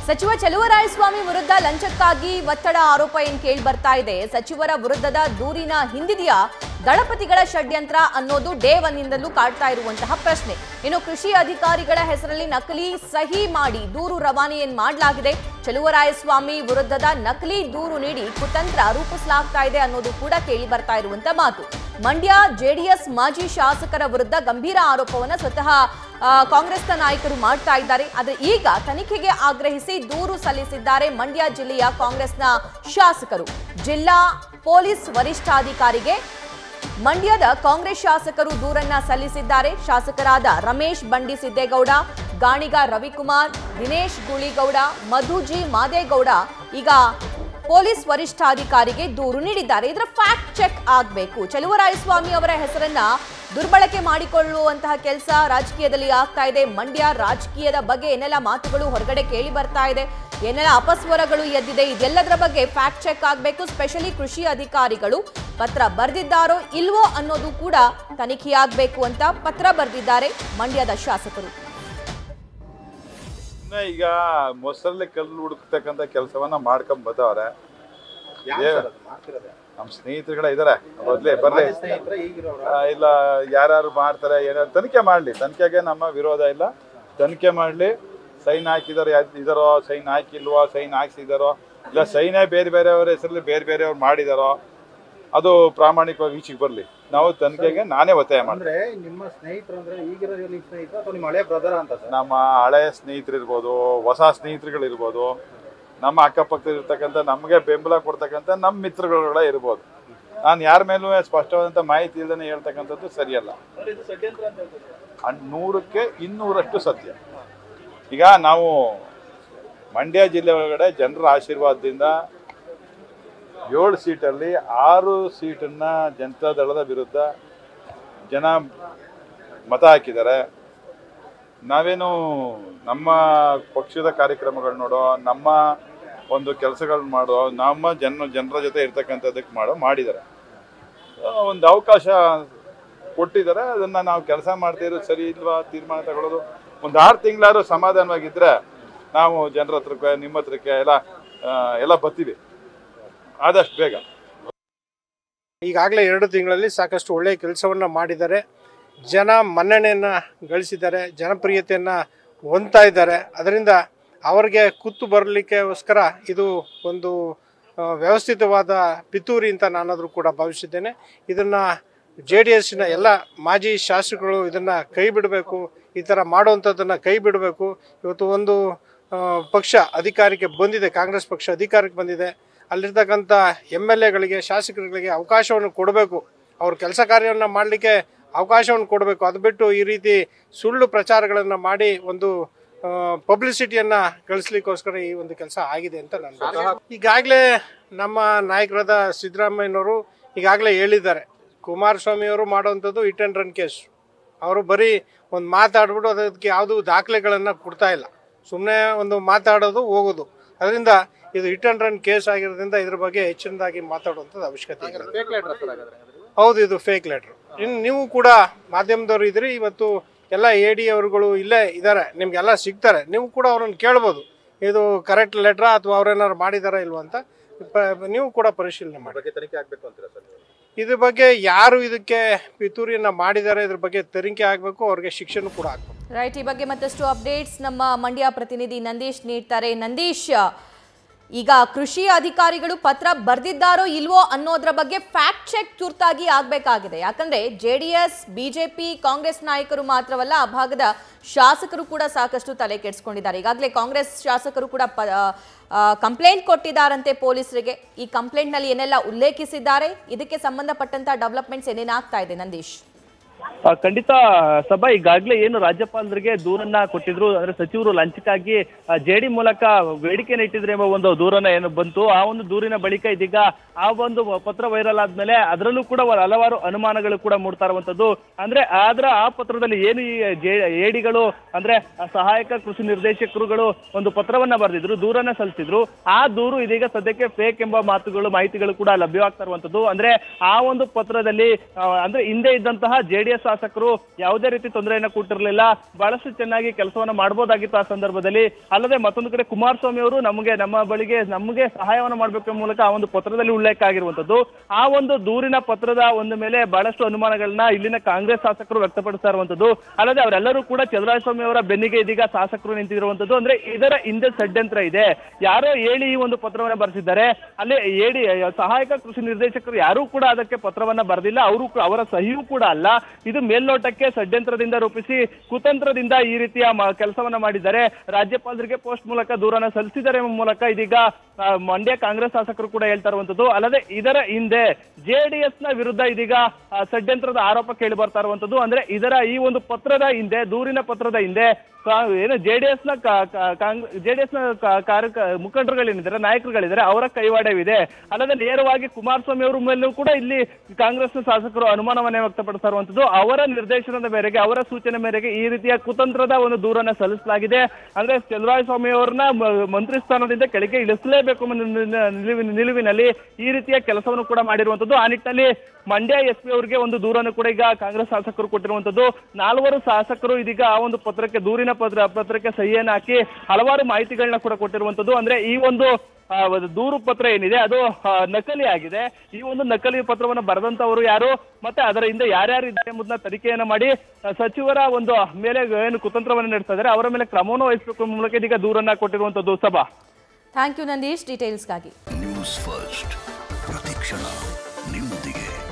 ಸಚಿವ ಚಲುವರಾಯಸ್ವಾಮಿ ವಿರುದ್ಧ ಲಂಚಕ್ಕಾಗಿ ಒತ್ತಡ ಆರೋಪ ಏನ್ ಕೇಳಿ ಬರ್ತಾ ಇದೆ ಸಚಿವರ ವಿರುದ್ಧದ ದೂರಿನ ಹಿಂದಿದೆಯಾ ದಳಪತಿಗಳ ಷಡ್ಯಂತ್ರ ಅನ್ನೋದು ಡೇ ಒನ್ನಿಂದಲೂ ಕಾಡ್ತಾ ಇರುವಂತಹ ಪ್ರಶ್ನೆ ಇನ್ನು ಕೃಷಿ ಅಧಿಕಾರಿಗಳ ಹೆಸರಲ್ಲಿ ನಕಲಿ ಸಹಿ ಮಾಡಿ ದೂರು ರವಾನೆ ಏನ್ ಮಾಡಲಾಗಿದೆ ಚಲುವರಾಯಸ್ವಾಮಿ ವಿರುದ್ಧದ ನಕಲಿ ದೂರು ನೀಡಿ ಕುತಂತ್ರ ರೂಪಿಸಲಾಗ್ತಾ ಇದೆ ಅನ್ನೋದು ಕೂಡ ಕೇಳಿ ಬರ್ತಾ ಇರುವಂತ ಮಾತು ಮಂಡ್ಯ ಜೆಡಿಎಸ್ ಮಾಜಿ ಶಾಸಕರ ವಿರುದ್ಧ ಗಂಭೀರ ಆರೋಪವನ್ನ ಸ್ವತಃ ಆ, ಕಾಂಗ್ರೆಸ್ನ ನಾಯಕರು ಮಾಡ್ತಾ ಇದ್ದಾರೆ ಆದ್ರೆ ಈಗ ತನಿಖೆಗೆ ಆಗ್ರಹಿಸಿ ದೂರು ಸಲ್ಲಿಸಿದ್ದಾರೆ ಮಂಡ್ಯ ಜಿಲ್ಲೆಯ ಕಾಂಗ್ರೆಸ್ನ ಶಾಸಕರು ಜಿಲ್ಲಾ ಪೊಲೀಸ್ ವರಿಷ್ಠಾಧಿಕಾರಿಗೆ ಮಂಡ್ಯದ ಕಾಂಗ್ರೆಸ್ ಶಾಸಕರು ದೂರನ್ನ ಸಲ್ಲಿಸಿದ್ದಾರೆ ಶಾಸಕರಾದ ರಮೇಶ್ ಬಂಡಿ ಸಿದ್ದೇಗೌಡ ಗಾಣಿಗ ರವಿಕುಮಾರ್ ದಿನೇಶ್ ಗುಳಿಗೌಡ ಮಧುಜಿ ಮಾದೇಗೌಡ ಈಗ ಪೊಲೀಸ್ ವರಿಷ್ಠಾಧಿಕಾರಿಗೆ ದೂರು ನೀಡಿದ್ದಾರೆ ಇದರ ಫ್ಯಾಕ್ಟ್ ಚೆಕ್ ಆಗಬೇಕು ಚಲುವರಾಯಸ್ವಾಮಿ ಅವರ ಹೆಸರನ್ನ ದುರ್ಬಳಕೆ ಮಾಡಿಕೊಳ್ಳುವಂತಹ ಕೆಲಸ ರಾಜಕೀಯದಲ್ಲಿ ಆಗ್ತಾ ಇದೆ ಮಂಡ್ಯ ರಾಜಕೀಯದ ಬಗ್ಗೆ ಏನೆಲ್ಲ ಮಾತುಗಳು ಹೊರಗಡೆ ಕೇಳಿ ಬರ್ತಾ ಇದೆ ಏನೆಲ್ಲ ಅಪಸ್ವರಗಳು ಎದ್ದಿದೆ ಇದೆಲ್ಲದರ ಬಗ್ಗೆ ಫ್ಯಾಕ್ಟ್ ಚೆಕ್ ಆಗಬೇಕು ಸ್ಪೆಷಲಿ ಕೃಷಿ ಅಧಿಕಾರಿಗಳು ಪತ್ರ ಬರೆದಿದ್ದಾರೋ ಇಲ್ವೋ ಅನ್ನೋದು ಕೂಡ ತನಿಖೆಯಾಗಬೇಕು ಅಂತ ಪತ್ರ ಬರೆದಿದ್ದಾರೆ ಮಂಡ್ಯದ ಶಾಸಕರು ಸುಮ್ನೆ ಈಗ ಮೊಸರಲ್ಲಿ ಕಲ್ಲು ಹುಡುಕ್ತಕ್ಕಂಥ ಕೆಲಸವನ್ನ ಮಾಡ್ಕೊಂಡ್ ಬಂದವ್ರೆ ನಮ್ಮ ಸ್ನೇಹಿತರುಗಳ ಇದಾರೆ ಮೊದ್ಲೇ ಬರ್ಲಿ ಆ, ಇಲ್ಲ ಯಾರ್ಯಾರು ಮಾಡ್ತಾರೆ ಏನಾರು ತನಿಖೆ ಮಾಡ್ಲಿ ತನಿಖೆಗೆ ನಮ್ಮ ವಿರೋಧ ಇಲ್ಲ ತನಿಖೆ ಮಾಡ್ಲಿ ಸೈನ್ ಹಾಕಿದಾರೋ ಯಾರ್ ಇದಾರೋ ಸೈನ್ ಹಾಕಿಲ್ವೋ ಸೈನ್ ಹಾಕ್ಸಿದಾರೋ ಇಲ್ಲ ಸೈನೇ ಬೇರೆ ಬೇರೆಯವ್ರ ಹೆಸರಲ್ಲಿ ಬೇರೆ ಬೇರೆಯವ್ರು ಮಾಡಿದಾರೋ ಅದು ಪ್ರಾಮಾಣಿಕವಾಗಿ ಈಚೆಗೆ ಬರ್ಲಿ ನಾವು ತನಿಖೆಗೆ ನಾನೇ ಒತ್ತಾಯ ಮಾಡ್ತೀನಿ ಅಂದ್ರೆ ನಿಮ್ಮ ಸ್ನೇಹಿತರು ಅಂದ್ರೆ ಈಗಿರೋ ನಿಮ್ಮ ಸ್ನೇಹಿತರು ಅಥವಾ ನಿಮ್ಮ ಹಳೆ ಬ್ರದರ್ ಅಂತ ಸರ್ ನಮ್ಮ ಹಳೆಯ ಸ್ನೇಹಿತರಿರ್ಬೋದು ಹೊಸ ಸ್ನೇಹಿತರುಗಳಿರ್ಬೋದು ನಮ್ಮ ಅಕ್ಕಪಕ್ಕದಲ್ಲಿರ್ತಕ್ಕಂಥ ನಮಗೆ ಬೆಂಬಲ ಕೊಡ್ತಕ್ಕಂಥ ನಮ್ಮ ಮಿತ್ರಗಳ ಇರ್ಬೋದು ನಾನು ಯಾರ ಮೇಲೂ ಸ್ಪಷ್ಟವಾದಂಥ ಮಾಹಿತಿ ಇಲ್ಲದೇ ಹೇಳ್ತಕ್ಕಂಥದ್ದು ಸರಿಯಲ್ಲ ಅನ್- ನೂರಕ್ಕೆ ಇನ್ನೂರಷ್ಟು ಸತ್ಯ ಈಗ ನಾವು ಮಂಡ್ಯ ಜಿಲ್ಲೆ ಒಳಗಡೆ ಜನರ ಆಶೀರ್ವಾದದಿಂದ ಏಳು ಸೀಟಲ್ಲಿ ಆರು ಸೀಟನ್ನ ಜನತಾ ದಳದ ವಿರುದ್ಧ ಜನ ಮತ ಹಾಕಿದ್ದಾರೆ ನಾವೇನು ನಮ್ಮ ಪಕ್ಷದ ಕಾರ್ಯಕ್ರಮಗಳು ನೋಡೋ ನಮ್ಮ ಒಂದು ಕೆಲಸಗಳನ್ನ ಮಾಡೋ ನಮ್ಮ ಜನ ಜನರ ಜೊತೆ ಇರ್ತಕ್ಕಂಥದ್ದಕ್ಕೆ ಮಾಡೋ ಮಾಡಿದ್ದಾರೆ ಒಂದು ಅವಕಾಶ ಕೊಟ್ಟಿದ್ದಾರೆ ಅದನ್ನ ನಾವು ಕೆಲಸ ಮಾಡ್ತಾ ಇರೋದು ಸರಿ ಇಲ್ವಾ ತೀರ್ಮಾನ ತಗೊಳ್ಳೋದು ಒಂದು ಆರು ತಿಂಗಳಾದ್ರೂ ಸಮಾಧಾನವಾಗಿದ್ರೆ ನಾವು ಜನರ ಹತ್ರಕ್ಕೆ ನಿಮ್ಮ ಹತ್ರಕ್ಕೆ ಎಲ್ಲ ಆ, ಎಲ್ಲ ಬರ್ತೀವಿ ಆದಷ್ಟು ಬೇಗ ಈಗಾಗಲೇ ಎರಡು ತಿಂಗಳಲ್ಲಿ ಸಾಕಷ್ಟು ಒಳ್ಳೆಯ ಕೆಲಸವನ್ನು ಮಾಡಿದ್ದಾರೆ ಜನ ಮನ್ನಣೆಯನ್ನು ಗಳಿಸಿದ್ದಾರೆ ಜನಪ್ರಿಯತೆಯನ್ನು ಹೊಂದ್ತಾ ಇದ್ದಾರೆ ಅದರಿಂದ ಅವರಿಗೆ ಕುತ್ತು ಬರಲಿಕ್ಕೋಸ್ಕರ ಇದು ಒಂದು ಆ, ವ್ಯವಸ್ಥಿತವಾದ ಪಿತೂರಿ ಅಂತ ನಾನಾದರೂ ಕೂಡ ಭಾವಿಸಿದ್ದೇನೆ ಇದನ್ನು ಜೆ ಡಿ ಎಸ್ಸಿನ ಎಲ್ಲ ಮಾಜಿ ಶಾಸಕರು ಇದನ್ನು ಕೈ ಬಿಡಬೇಕು ಈ ಥರ ಮಾಡುವಂಥದ್ದನ್ನು ಕೈ ಬಿಡಬೇಕು ಇವತ್ತು ಒಂದು ಆ, ಪಕ್ಷ ಅಧಿಕಾರಕ್ಕೆ ಬಂದಿದೆ ಕಾಂಗ್ರೆಸ್ ಪಕ್ಷ ಅಧಿಕಾರಕ್ಕೆ ಬಂದಿದೆ ಅಲ್ಲಿರ್ತಕ್ಕಂಥ ಎಮ್ ಎಲ್ ಎಗಳಿಗೆ ಶಾಸಕರುಗಳಿಗೆ ಅವಕಾಶವನ್ನು ಕೊಡಬೇಕು ಅವ್ರ ಕೆಲಸ ಕಾರ್ಯವನ್ನು ಮಾಡಲಿಕ್ಕೆ ಅವಕಾಶವನ್ನು ಕೊಡಬೇಕು ಅದು ಬಿಟ್ಟು ಈ ರೀತಿ ಸುಳ್ಳು ಪ್ರಚಾರಗಳನ್ನು ಮಾಡಿ ಒಂದು ಪಬ್ಲಿಸಿಟಿಯನ್ನು ಗಳಿಸ್ಲಿಕ್ಕೋಸ್ಕರ ಈ ಒಂದು ಕೆಲಸ ಆಗಿದೆ ಅಂತ ನಾನು ಈಗಾಗಲೇ ನಮ್ಮ ನಾಯಕರಾದ ಸಿದ್ದರಾಮಯ್ಯನವರು ಈಗಾಗಲೇ ಹೇಳಿದ್ದಾರೆ ಕುಮಾರಸ್ವಾಮಿಯವರು ಮಾಡುವಂಥದ್ದು ಇಟ್ ಆ್ಯಂಡ್ ರನ್ ಕೇಸ್ ಅವರು ಬರೀ ಒಂದು ಮಾತಾಡ್ಬಿಟ್ಟು ಅದಕ್ಕೆ ಯಾವುದೂ ದಾಖಲೆಗಳನ್ನು ಕೊಡ್ತಾ ಇಲ್ಲ ಸುಮ್ಮನೆ ಒಂದು ಮಾತಾಡೋದು ಹೋಗೋದು ಅದರಿಂದ ಇದು ಹಿಟ್ ಆ್ಯಂಡ್ ರನ್ ಕೇಸ್ ಆಗಿರೋದ್ರಿಂದ ಇದ್ರ ಬಗ್ಗೆ ಹೆಚ್ಚಿನದಾಗಿ ಮಾತಾಡುವಂಥದ್ದು ಅವಶ್ಯಕತೆ ಇದೆ ಫೇಕ್ ಲೆಟರ್ ಸರ್ ಹಾಗಾದ್ರೆ ಹೌದು ಇದು ಫೇಕ್ ಲೆಟ್ರ್ ಇನ್ನು ನೀವು ಕೂಡ ಮಾಧ್ಯಮದವರು ಇದ್ರಿ ಇವತ್ತು ಎಲ್ಲ ಎ ಡಿ ಅವರುಗಳು ಇಲ್ಲೇ ಇದ್ದಾರೆ ನಿಮ್ಗೆಲ್ಲ ಸಿಗ್ತಾರೆ ನೀವು ಕೂಡ ಅವ್ರನ್ನ ಕೇಳ್ಬೋದು ಇದು ಕರೆಕ್ಟ್ ಲೆಟ್ರಾ ಅಥವಾ ಅವ್ರೇನಾದ್ರು ಮಾಡಿದಾರಾ ಇಲ್ವಾ ಅಂತ ಪ- ನೀವು ಕೂಡ ಪರಿಶೀಲನೆ ಮಾಡಿ ಬಗ್ಗೆ ತನಿಖೆ ಆಗ್ಬೇಕು ಅಂತೀರಾ ಸರ್ ನೀವು? ಇದ್ರ ಬಗ್ಗೆ ಯಾರು ಇದಕ್ಕೆ ಪಿತೂರಿಯನ್ನ ಮಾಡಿದ್ದಾರೆ ಇದ್ರ ಬಗ್ಗೆ ತನಿಖೆ ಆಗಬೇಕು ಅವ್ರಿಗೆ ಶಿಕ್ಷಣ ಕೂಡ ಆಗಬೇಕು ರೈಟ್ ಈ ಬಗ್ಗೆ ಮತ್ತಷ್ಟು ಅಪ್ಡೇಟ್ಸ್ ನಮ್ಮ ಮಂಡ್ಯ ಪ್ರತಿನಿಧಿ ನಂದೀಶ್ ನೀಡ್ತಾರೆ ನಂದೀಶ್ ಈಗ ಕೃಷಿ ಅಧಿಕಾರಿಗಳು ಪತ್ರ ಬರೆದಿದ್ದಾರೋ ಇಲ್ವೋ ಅನ್ನೋದ್ರ ಬಗ್ಗೆ ಫ್ಯಾಕ್ಟ್ ಚೆಕ್ ತುರ್ತಾಗಿ ಆಗಬೇಕಾಗಿದೆ ಯಾಕಂದ್ರೆ J D S BJP Congress ನಾಯಕರು ಮಾತ್ರವಲ್ಲ ಆ ಭಾಗದ ಶಾಸಕರು ಕೂಡ ಸಾಕಷ್ಟು ತಲೆ ಕೆಡಿಸ್ಕೊಂಡಿದ್ದಾರೆ ಈಗಾಗಲೇ ಕಾಂಗ್ರೆಸ್ ಶಾಸಕರು ಕೂಡ ಕಂಪ್ಲೇಂಟ್ ಕೊಟ್ಟಿದ್ದಾರಂತೆ ಪೊಲೀಸರಿಗೆ ಈ ಕಂಪ್ಲೇಂಟ್ನಲ್ಲಿ ಏನೆಲ್ಲ ಉಲ್ಲೇಖಿಸಿದ್ದಾರೆ ಇದಕ್ಕೆ ಸಂಬಂಧಪಟ್ಟಂತ ಡೆವಲಪ್ಮೆಂಟ್ಸ್ ಏನೇನಾಗ್ತಾ ಇದೆ ನಂದೀಶ್ ಆ, ಖಂಡಿತ ಸಭಾ ಈಗಾಗಲೇ ಏನು ರಾಜ್ಯಪಾಲರಿಗೆ ದೂರನ್ನ ಕೊಟ್ಟಿದ್ರು ಅಂದ್ರೆ ಸಚಿವರು ಲಂಚಕ್ಕಾಗಿ ಜೆಡಿ ಮೂಲಕ ಬೇಡಿಕೆನ ಇಟ್ಟಿದ್ರೆ ಎಂಬ ಒಂದು ದೂರನ್ನ ಏನು ಬಂತು ಆ ಒಂದು ದೂರಿನ ಬಳಿಕ ಇದೀಗ ಆ ಒಂದು ಪತ್ರ ವೈರಲ್ ಆದ್ಮೇಲೆ ಅದರಲ್ಲೂ ಕೂಡ ಒಂದು ಹಲವಾರು ಅನುಮಾನಗಳು ಕೂಡ ಮೂಡ್ತಾ ಇರುವಂತದ್ದು ಅಂದ್ರೆ ಆದ್ರ ಆ ಪತ್ರದಲ್ಲಿ ಏನು ಈ ಎಡಿಗಳು ಅಂದ್ರೆ ಆ ಸಹಾಯಕ ಕೃಷಿ ನಿರ್ದೇಶಕರುಗಳು ಒಂದು ಪತ್ರವನ್ನ ಬರೆದಿದ್ರು ದೂರನ್ನ ಸಲ್ಲಿಸಿದ್ರು ಆ ದೂರು ಇದೀಗ ಸದ್ಯಕ್ಕೆ ಫೇಕ್ ಎಂಬ ಮಾತುಗಳು ಮಾಹಿತಿಗಳು ಕೂಡ ಲಭ್ಯವಾಗ್ತಾ ಇರುವಂತದ್ದು ಅಂದ್ರೆ ಆ ಒಂದು ಪತ್ರದಲ್ಲಿ ಆ, ಅಂದ್ರೆ ಹಿಂದೆ ಇದ್ದಂತಹ ಜೆ ಜೆಡಿಎಸ್ ಶಾಸಕರು ಯಾವುದೇ ರೀತಿ ತೊಂದರೆಯನ್ನ ಕೊಟ್ಟಿರಲಿಲ್ಲ ಬಹಳಷ್ಟು ಚೆನ್ನಾಗಿ ಕೆಲಸವನ್ನ ಮಾಡಬಹುದಾಗಿತ್ತು ಆ ಸಂದರ್ಭದಲ್ಲಿ ಅಲ್ಲದೆ ಮತ್ತೊಂದು ಕಡೆ ಕುಮಾರಸ್ವಾಮಿ ಅವರು ನಮಗೆ ನಮ್ಮ ಬಳಿಗೆ ನಮಗೆ ಸಹಾಯವನ್ನು ಮಾಡಬೇಕು ಮೂಲಕ ಆ ಒಂದು ಪತ್ರದಲ್ಲಿ ಉಲ್ಲೇಖ ಆಗಿರುವಂತದ್ದು ಆ ಒಂದು ದೂರಿನ ಪತ್ರದ ಒಂದು ಮೇಲೆ ಬಹಳಷ್ಟು ಅನುಮಾನಗಳನ್ನ ಇಲ್ಲಿನ ಕಾಂಗ್ರೆಸ್ ಶಾಸಕರು ವ್ಯಕ್ತಪಡಿಸ್ತಾ ಇರುವಂತದ್ದು ಅಲ್ಲದೆ ಅವರೆಲ್ಲರೂ ಕೂಡ ಚಂದ್ರಸ್ವಾಮಿ ಅವರ ಬೆನ್ನಿಗೆ ಇದೀಗ ಶಾಸಕರು ನಿಂತಿರುವಂತದ್ದು ಅಂದ್ರೆ ಇದರ ಹಿಂದೆ ಷಡ್ಯಂತ್ರ ಇದೆ ಯಾರೋ ಹೇಳಿ ಈ ಒಂದು ಪತ್ರವನ್ನ ಬರೆಸಿದ್ದಾರೆ ಅಲ್ಲಿ ಹೇಳಿ ಸಹಾಯಕ ಕೃಷಿ ನಿರ್ದೇಶಕರು ಯಾರೂ ಕೂಡ ಅದಕ್ಕೆ ಪತ್ರವನ್ನ ಬರೆದಿಲ್ಲ ಅವರು ಅವರ ಸಹಿಯೂ ಕೂಡ ಅಲ್ಲ ಇದು ಮೇಲ್ನೋಟಕ್ಕೆ ಷಡ್ಯಂತ್ರದಿಂದ ರೂಪಿಸಿ ಕುತಂತ್ರದಿಂದ ಈ ರೀತಿಯ ಮ- ಕೆಲಸವನ್ನ ಮಾಡಿದ್ದಾರೆ ರಾಜ್ಯಪಾಲರಿಗೆ ಪೋಸ್ಟ್ ಮೂಲಕ ದೂರನ್ನ ಸಲ್ಲಿಸಿದ್ದಾರೆ ಎಂಬ ಮೂಲಕ ಇದೀಗ ಆ, ಮಂಡ್ಯ ಕಾಂಗ್ರೆಸ್ ಶಾಸಕರು ಕೂಡ ಹೇಳ್ತಾ ಇರುವಂತದ್ದು ಅಲ್ಲದೆ ಇದರ ಹಿಂದೆ ಜೆಡಿಎಸ್ ನ ವಿರುದ್ಧ ಇದೀಗ ಆ, ಷಡ್ಯಂತ್ರದ ಆರೋಪ ಕೇಳಿ ಬರ್ತಾ ಇರುವಂತದ್ದು ಅಂದ್ರೆ ಇದರ ಈ ಒಂದು ಪತ್ರದ ಹಿಂದೆ ದೂರಿನ ಪತ್ರದ ಹಿಂದೆ ಕಾ- ಏನು ಜೆಡಿಎಸ್ ನ ಜೆಡಿಎಸ್ ನ ಕಾ- ಕಾರ್ಯ ಮುಖಂಡರುಗಳೇನಿದ್ದಾರೆ ನಾಯಕರುಗಳಿದ್ದಾರೆ ಅವರ ಕೈವಾಡವಿದೆ ಅಲ್ಲದೆ ನೇರವಾಗಿ ಕುಮಾರಸ್ವಾಮಿ ಅವರ ಮೇಲೂ ಕೂಡ ಇಲ್ಲಿ ಕಾಂಗ್ರೆಸ್ ಶಾಸಕರು ಅನುಮಾನವನ್ನೇ ವ್ಯಕ್ತಪಡಿಸ್ತಾ ಇರುವಂತದ್ದು ಅವರ ನಿರ್ದೇಶನದ ಮೇರೆಗೆ ಅವರ ಸೂಚನೆ ಮೇರೆಗೆ ಈ ರೀತಿಯ ಕುತಂತ್ರದ ಒಂದು ದೂರನ್ನ ಸಲ್ಲಿಸಲಾಗಿದೆ ಅಂದ್ರೆ ಚಂದ್ರಸ್ವಾಮಿ ಅವರನ್ನ ಮ- ಮಂತ್ರಿ ಸ್ಥಾನದಿಂದ ಕೆಳಗೆ ಇಳಿಸಲೇಬೇಕು ಅನ್ನೋ ನಿಲುವಿನ- ನಿಲುವಿನ- ನಿಲುವಿನಲ್ಲಿ ಈ ರೀತಿಯ ಕೆಲಸವನ್ನು ಕೂಡ ಮಾಡಿರುವಂತದ್ದು ಆ ನಿಟ್ಟಿನಲ್ಲಿ ಮಂಡ್ಯ ಎಸ್ ಪಿ ಅವರಿಗೆ ಒಂದು ದೂರನ್ನು ಕೂಡ ಈಗ ಕಾಂಗ್ರೆಸ್ ಶಾಸಕರು ಕೊಟ್ಟಿರುವಂತದ್ದು ನಾಲ್ವರು ಶಾಸಕರು ಇದೀಗ ಆ ಒಂದು ಪತ್ರಕ್ಕೆ ದೂರಿನ ಪತ್ರ ಪತ್ರಕ್ಕೆ ಸಹಿಯನ್ನು ಹಾಕಿ ಹಲವಾರು ಮಾಹಿತಿಗಳನ್ನ ಕೂಡ ಕೊಟ್ಟಿರುವಂತದ್ದು ಅಂದ್ರೆ ಈ ಒಂದು ಆ, ಒಂದು ದೂರು ಪತ್ರ ಏನಿದೆ ಅದು ಆ, ನಕಲಿ ಆಗಿದೆ ಈ ಒಂದು ನಕಲಿ ಪತ್ರವನ್ನು ಬರೆದಂತವರು ಯಾರು ಮತ್ತೆ ಅದರ ಹಿಂದೆ ಯಾರ್ಯಾರು ಇದ್ದಾರೆ ಎಂಬುದನ್ನ ತನಿಖೆಯನ್ನ ಮಾಡಿ ಆ, ಸಚಿವರ ಒಂದು ಮೇಲೆ ಏನು ಕುತಂತ್ರವನ್ನು ನಡೆಸ್ತಾ ಇದ್ದಾರೆ ಅವರ ಮೇಲೆ ಕ್ರಮವನ್ನು ವಹಿಸಬೇಕು ಎಂಬ ಮೂಲಕ ಇದೀಗ ದೂರನ್ನ ಕೊಟ್ಟಿರುವಂತದ್ದು ಸಭಾ ಥ್ಯಾಂಕ್ ಯು ನಂದೀಶ್ ಡೀಟೇಲ್ಸ್ಗಾಗಿ ನ್ಯೂಸ್ ಫಸ್ಟ್ ಪ್ರತಿಕ್ಷಣ ನಿಮ್ಮೊಂದಿಗೆ